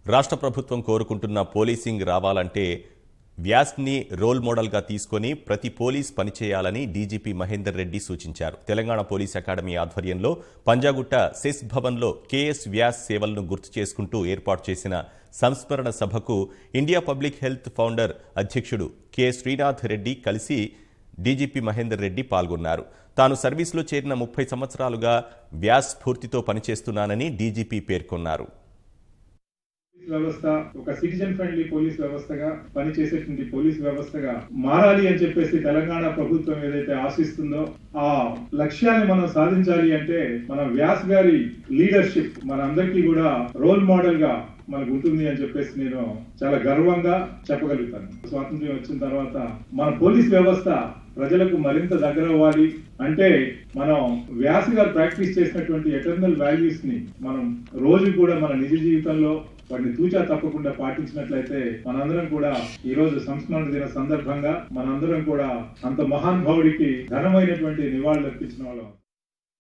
రాష్ట్ర ప్రభుత్వం కోరుకుంటున్న పోలీసింగ్ రావాలంటే వ్యాస్ని రోల్ మోడల్గా తీసుకొని ప్రతి పోలీస్ పనిచేయాలని డీజీపీ మహేందర్ రెడ్డి సూచించారు తెలంగాణ పోలీస్ అకాడమీ ఆధ్వర్యంలో పంజాగుట్ట సెస్ భవన్లో కేఎస్ వ్యాస్ సేవలను గుర్తు చేసుకుంటూ ఏర్పాటు చేసిన సంస్మరణ సభకు ఇండియా పబ్లిక్ హెల్త్ ఫౌండర్ అధ్యక్షుడు కె శ్రీనాథ్ రెడ్డి కలిసి డీజీపీ మహేందర్ రెడ్డి పాల్గొన్నారు తాను సర్వీసులో చేరిన ముప్పై సంవత్సరాలుగా వ్యాస్ స్ఫూర్తితో పనిచేస్తున్నానని డీజీపీ పేర్కొన్నారు పోలీస్ వ్యవస్థ ఒక సిటిజన్ ఫ్రెండ్లీ పోలీస్ వ్యవస్థగా పనిచేసేటువంటి పోలీస్ వ్యవస్థగా మారాలి అని చెప్పేసి తెలంగాణ ప్రభుత్వం ఏదైతే ఆశిస్తుందో ఆ లక్ష్యాన్ని మనం సాధించాలి అంటే మన వ్యాస్ గారి లీడర్షిప్ మన అందరికీ కూడా రోల్ మోడల్ గా మనకు ఉంటుంది అని చెప్పేసి నేను చాలా గర్వంగా చెప్పగలుగుతాను స్వాతంత్ర్యం వచ్చిన తర్వాత మన పోలీస్ వ్యవస్థ ప్రజలకు మరింత దగ్గర అవ్వాలి అంటే మనం వ్యాస్ గారు ప్రాక్టీస్ చేసినటువంటి ఎటర్నల్ వాల్యూస్ ని మనం రోజు కూడా మన నిజ జీవితంలో వాటిని తూచా తప్పకుండా పాటించినట్లయితే మనందరం కూడా ఈ రోజు సంస్మరణ దిన సందర్భంగా మనందరం కూడా అంత మహానుభావుడికి ఘనమైనటువంటి నివాళులు అర్పించిన వాళ్ళం